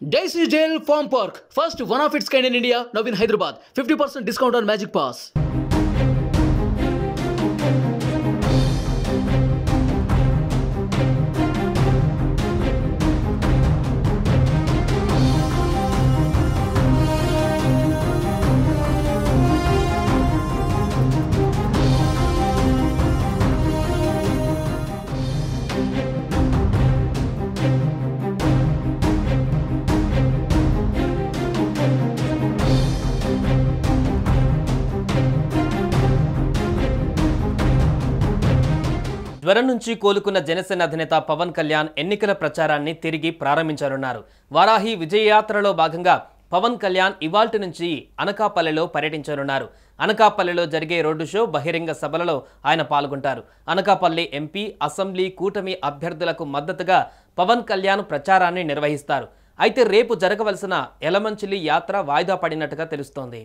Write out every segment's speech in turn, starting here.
Daisy Jail Farm Park, first one of its kind in India, now in Hyderabad. 50% discount on Magic Pass. జ్వరం నుంచి కోలుకున్న జనసేన అధినేత పవన్ కళ్యాణ్ ఎన్నికల ప్రచారాన్ని తిరిగి ప్రారంభించనున్నారు వారాహి విజయయాత్రలో భాగంగా పవన్ కళ్యాణ్ ఇవాల్టి నుంచి అనకాపల్లిలో పర్యటించనున్నారు అనకాపల్లిలో జరిగే రోడ్డు షో బహిరంగ సభలలో ఆయన పాల్గొంటారు అనకాపల్లి ఎంపీ అసెంబ్లీ కూటమి అభ్యర్థులకు మద్దతుగా పవన్ కళ్యాణ్ ప్రచారాన్ని నిర్వహిస్తారు అయితే రేపు జరగవలసిన ఎలమంచిలి యాత్ర వాయిదా పడినట్టుగా తెలుస్తోంది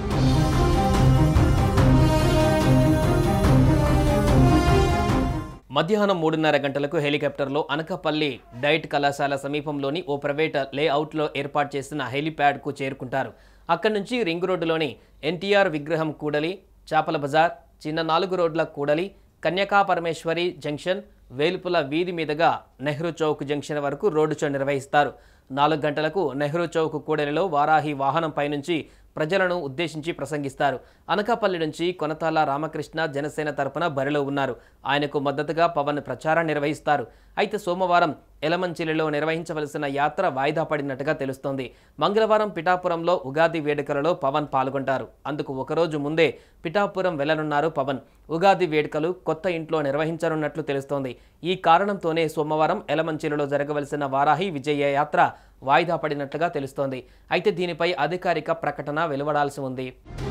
మధ్యాహ్నం మూడున్నర గంటలకు హెలికాప్టర్లో అనకాపల్లి డైట్ కళాశాల సమీపంలోని ఓ ప్రైవేట్ లేఅవుట్లో ఏర్పాటు చేసిన హెలిప్యాడ్కు చేరుకుంటారు అక్కడి నుంచి రింగ్ రోడ్డులోని ఎన్టీఆర్ విగ్రహం కూడలి చాపల బజార్ చిన్న నాలుగు రోడ్ల కూడలి కన్యకా పరమేశ్వరి జంక్షన్ వేలుపుల వీధి మీదుగా నెహ్రూ చౌక్ జంక్షన్ వరకు రోడ్డు షో నిర్వహిస్తారు నాలుగు గంటలకు నెహ్రూ చౌక్ కూడలిలో వారాహి వాహనంపై నుంచి ప్రజలను ఉద్దేశించి ప్రసంగిస్తారు అనకాపల్లి నుంచి కొనతాల రామకృష్ణ జనసేన తరపున బరిలో ఉన్నారు ఆయనకు మద్దతుగా పవన్ ప్రచారం నిర్వహిస్తారు అయితే సోమవారం ఎలమంచిలిలో నిర్వహించవలసిన యాత్ర వాయిదా పడినట్టుగా తెలుస్తోంది మంగళవారం పిఠాపురంలో ఉగాది వేడుకలలో పవన్ పాల్గొంటారు అందుకు ఒకరోజు ముందే పిఠాపురం వెళ్లనున్నారు పవన్ ఉగాది వేడుకలు కొత్త ఇంట్లో నిర్వహించనున్నట్లు తెలుస్తోంది ఈ కారణంతోనే సోమవారం ఎలమంచిలిలో జరగవలసిన వారాహి విజయ యాత్ర వాయిదా పడినట్లుగా తెలుస్తోంది అయితే దీనిపై అధికారిక ప్రకటన వెలువడాల్సి ఉంది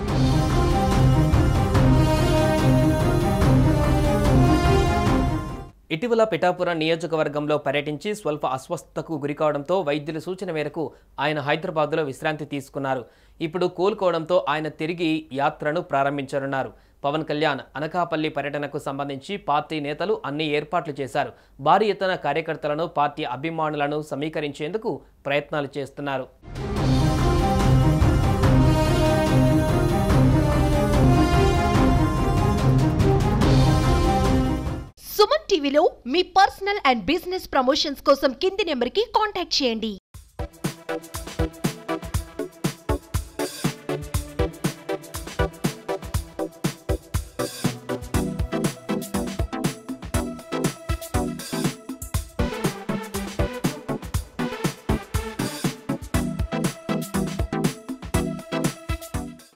ఇటీవల పిఠాపురం నియోజకవర్గంలో పర్యటించి స్వల్ప అస్వస్థతకు గురికావడంతో వైద్యుల సూచన మేరకు ఆయన హైదరాబాద్లో విశ్రాంతి తీసుకున్నారు ఇప్పుడు కోలుకోవడంతో ఆయన తిరిగి యాత్రను ప్రారంభించనున్నారు పవన్ కళ్యాణ్ అనకాపల్లి పర్యటనకు సంబంధించి పార్టీ నేతలు అన్ని ఏర్పాట్లు చేశారు భారీ ఎత్తున కార్యకర్తలను పార్టీ అభిమానులను సమీకరించేందుకు ప్రయత్నాలు చేస్తున్నారు సుమన్ టీవీలో మీ పర్సనల్ అండ్ బిజినెస్ ప్రమోషన్స్ కోసం కింది నెంబర్కి కాంటాక్ట్ చేయండి